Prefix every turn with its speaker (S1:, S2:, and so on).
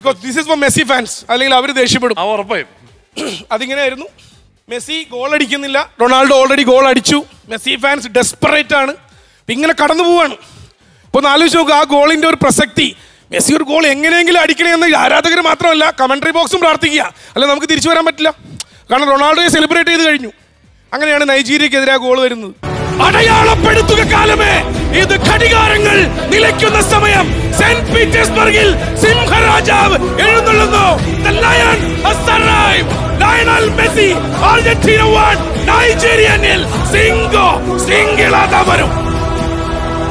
S1: This is for Messi fans അല്ലെങ്കിൽ അവർ ദേഷ്യപ്പെടും
S2: ആ ഉറപ്പായും
S1: അതിങ്ങനെയായിരുന്നു മെസ്സി ഗോൾ അടിക്കുന്നില്ല റൊണാൾഡോ ഓൾറെഡി ഗോൾ അടിച്ചു മെസ്സി ഫാൻസ് ഡെസ്പറേറ്റ് ആണ് ഇപ്പൊ ഇങ്ങനെ കടന്നു പോവാണ് ഇപ്പൊ ഒന്ന് ആലോചിച്ച് നോക്കുക ആ ഗോളിന്റെ ഒരു പ്രസക്തി മെസ്സി ഒരു ഗോൾ എങ്ങനെയെങ്കിലും അടിക്കണേ എന്ന് ആരാധകർ മാത്രമല്ല കമന്ററി ബോക്സും പ്രാർത്ഥിക്കുക അല്ല നമുക്ക് തിരിച്ചു വരാൻ പറ്റില്ല കാരണം റൊണാൾഡോയെ സെലിബ്രേറ്റ് ചെയ്ത് കഴിഞ്ഞു അങ്ങനെയാണ് നൈജീരിയക്കെതിരെ ആ ഗോൾ വരുന്നത് അടയാളപ്പെടുത്തുക കാലമേ ഇത് ഘടികാരങ്ങൾ നിലയ്ക്കുന്ന സമയം സെന്റ് പീറ്റേഴ്സ്ബർഗിൽ സിംഹരാജാവ് എഴുന്നള്ളുന്നു The lion has arrived. Lionel Messi Argentina 1 Nigeria nil സിംഗോ സിംഗിളാത വരും